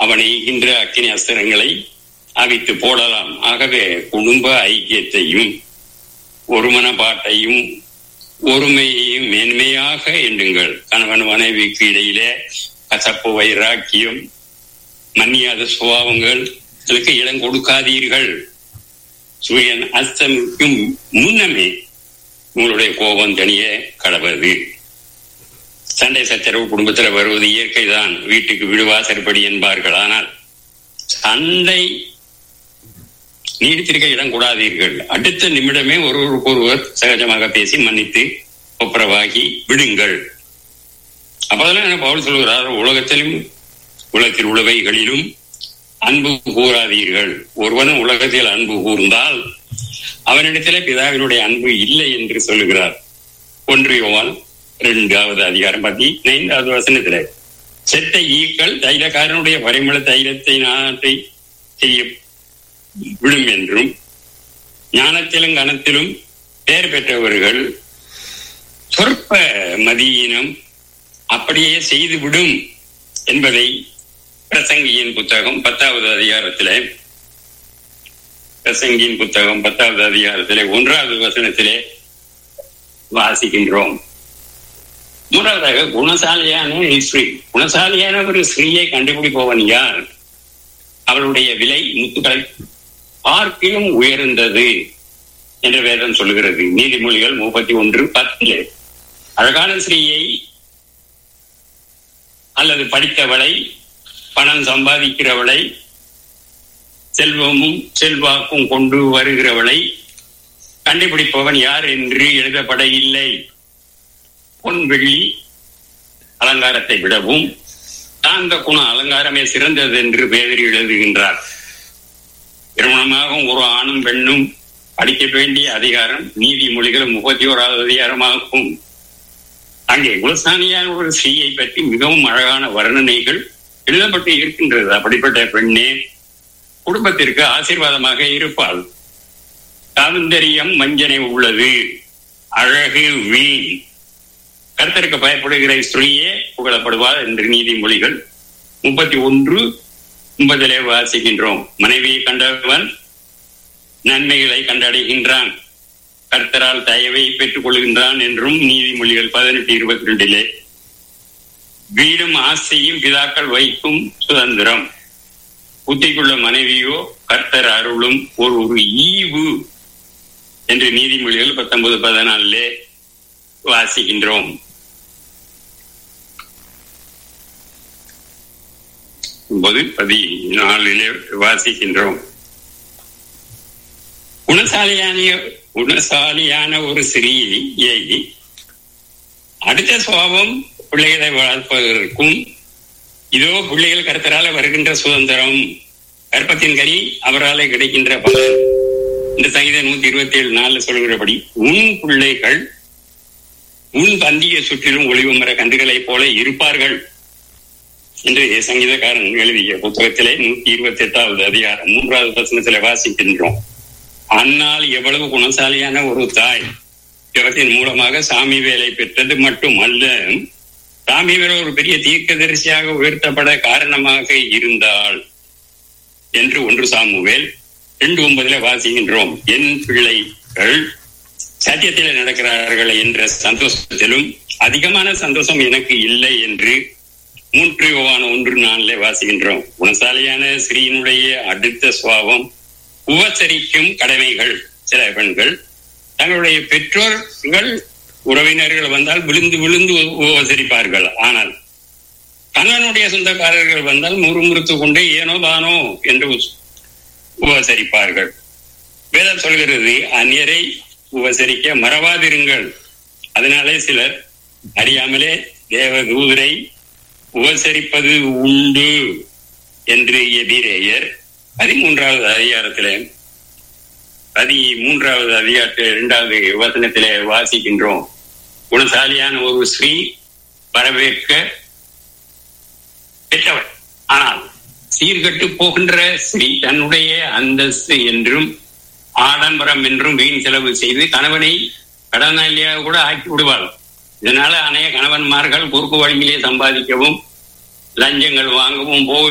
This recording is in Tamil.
அவன் எய்கின்ற அக்கினி அஸ்திரங்களை அவித்து போடலாம் ஆகவே குடும்ப ஐக்கியத்தையும் ஒருமனப்பாட்டையும் ஒருமையையும் மேன்மையாக எண்ணுங்கள் கணவன் மனைவிக்கு இடையிலே கசப்பு வைராக்கியம் மன்னியாத சுபாவங்கள் இதற்கு இடம் கொடுக்காதீர்கள் சூரியன் அஸ்தமிக்கும் முன்னமே உங்களுடைய கோபம் தனிய கடவது சண்டை சச்சரவு குடும்பத்தில் வருவது இயற்கைதான் வீட்டுக்கு வீடு வாசற்படி என்பார்கள் ஆனால் சண்டை நீடித்திருக்க இடம் கூடாதீர்கள் அடுத்த நிமிடமே ஒருவருக்கு ஒருவர் சகஜமாக பேசி மன்னித்து ஒப்புரவாகி விடுங்கள் அப்போதெல்லாம் என்ன பவுல் சொல்கிறார் உலகத்திலும் உலகத்தில் உள்ளவைகளிலும் அன்பு கூறாதீர்கள் ஒருவனும் உலகத்தில் அன்பு கூர்ந்தால் அவனிடத்திலே பிதாவினுடைய அன்பு இல்லை என்று சொல்லுகிறார் ஒன்று யோவான் இரண்டாவது அதிகாரம் பத்தி ஐந்தாவது வசனத்துல செத்த ஈக்கள் தைலக்காரனுடைய பரிமள தைலத்தை நாட்டை செய்ய விடும் என்றும் ஞானத்திலும் கனத்திலும் பெயர் பெற்றவர்கள் சொற்ப மதியினம் அப்படியே செய்துவிடும் என்பதை பிரசங்கியின் புத்தகம் பத்தாவது அதிகாரத்திலே பிரசங்கியின் புத்தகம் பத்தாவது அதிகாரத்திலே ஒன்றாவது வசனத்திலே வாசிக்கின்றோம் மூன்றாவதாக குணசாலியான ஸ்ரீ குணசாலியான ஒரு ஸ்ரீயை கண்டுபிடிப்பவன் யார் அவளுடைய விலை முத்துக்களை பார்க்கிலும் உயர்ந்தது என்று வேதம் சொல்லுகிறது நீதிமொழிகள் முப்பத்தி ஒன்று பத்திலே அழகான ஸ்ரீயை அல்லது படித்தவளை பணம் சம்பாதிக்கிறவளை செல்வமும் செல்வாக்கும் கொண்டு வருகிறவளை கண்டுபிடிப்பவன் யார் என்று எழுதப்பட இல்லை பொன் வெள்ளி அலங்காரத்தை விடவும் தாந்த குண அலங்காரமே சிறந்தது என்று பேதறி எழுதுகின்றார் திருமணமாக ஒரு ஆணும் பெண்ணும் படிக்க வேண்டிய அதிகாரம் நீதிமொழிகள் முப்பத்தி ஓராவது அதிகாரமாகும் அங்கே குலசானியான ஒரு ஸ்ரீயை பற்றி மிகவும் அழகான வர்ணனைகள் எழுதப்பட்டு இருக்கின்றது அப்படிப்பட்ட பெண்ணே குடும்பத்திற்கு ஆசீர்வாதமாக இருப்பாள் சாவுந்தரியம் மஞ்சனை உள்ளது அழகு வீண் கருத்தருக்கு பயப்படுகிற ஸ்திரீயே புகழப்படுவார் என்று நீதிமொழிகள் முப்பத்தி ஒன்று முப்பதிலே வாசிக்கின்றோம் மனைவியை கண்டவன் நன்மைகளை கண்டடைகின்றான் கர்த்தரால் தயவை பெற்றுக் கொள்கின்றான் என்றும் நீதிமொழிகள் பதினெட்டு இருபத்தி ரெண்டிலே வீடும் ஆசையும் பிதாக்கள் வைக்கும் சுதந்திரம் புத்திக்குள்ள மனைவியோ கர்த்தர் அருளும் ஒரு ஒரு ஈவு என்று நீதிமொழிகள் பத்தொன்பது பதினாலே வாசிக்கின்றோம் ஒன்பது பதினாலிலே வாசிக்கின்றோம் குணசாலியான குணசாலியான ஒரு ஸ்ரீயை அடுத்த சுவாபம் பிள்ளைகளை வளர்ப்பதற்கும் இதோ பிள்ளைகள் கருத்தரால வருகின்ற சுதந்திரம் கற்பத்தின் கனி அவராலே கிடைக்கின்ற பலன் இந்த சங்கீதம் நூத்தி இருபத்தி ஏழு நாள்ல சொல்கிறபடி உன் பிள்ளைகள் உன் பந்திய சுற்றிலும் ஒளிவு மர கன்றுகளைப் போல இருப்பார்கள் என்று சங்கீதக்காரன் எழுதிய புத்தகத்திலே நூத்தி இருபத்தி எட்டாவது அதிகாரம் மூன்றாவது வசனத்திலே வாசிக்கின்றோம் அன்னால் எவ்வளவு குணசாலியான ஒரு தாய் இவற்றின் மூலமாக சாமி வேலை பெற்றது மட்டும் அல்ல சாமி வேலை ஒரு பெரிய தீர்க்கதரிசியாக உயர்த்தப்பட காரணமாக இருந்தாள் என்று ஒன்று சாமுவேல் ரெண்டு ஒன்பதுல வாசிக்கின்றோம் என் பிள்ளைகள் சத்தியத்தில் நடக்கிறார்கள் என்ற சந்தோஷத்திலும் அதிகமான சந்தோஷம் எனக்கு இல்லை என்று மூன்று யோவான ஒன்று நாளிலே வாசிக்கின்றோம் குணசாலியான ஸ்ரீனுடைய அடுத்த சுவாபம் உபசரிக்கும் கடமைகள் சில பெண்கள் தங்களுடைய பெற்றோர்கள் உறவினர்கள் வந்தால் விழுந்து விழுந்து உபசரிப்பார்கள் ஆனால் கணவனுடைய சொந்தக்காரர்கள் வந்தால் முறுமுறுத்து கொண்டு ஏனோ தானோ என்று உபசரிப்பார்கள் வேதம் சொல்கிறது அந்நியரை உபசரிக்க மறவாதிருங்கள் அதனாலே சிலர் அறியாமலே தேவ தூதரை உபசரிப்பது உண்டு என்று எதிரேயர் பதிமூன்றாவது அதிகாரத்திலே பதி மூன்றாவது அதிகாரத்தில் இரண்டாவது வசனத்திலே வாசிக்கின்றோம் குணசாலியான ஒரு ஸ்ரீ வரவேற்க பெற்றவர் ஆனால் சீர்கட்டு போகின்ற ஸ்ரீ தன்னுடைய அந்தஸ்து என்றும் ஆடம்பரம் என்றும் வீண் செலவு செய்து கணவனை கடனாளியாக கூட ஆக்கி விடுவாள் இதனால அநேக கணவன்மார்கள் குறுக்கு வழியிலே சம்பாதிக்கவும் லஞ்சங்கள் வாங்கவும் போக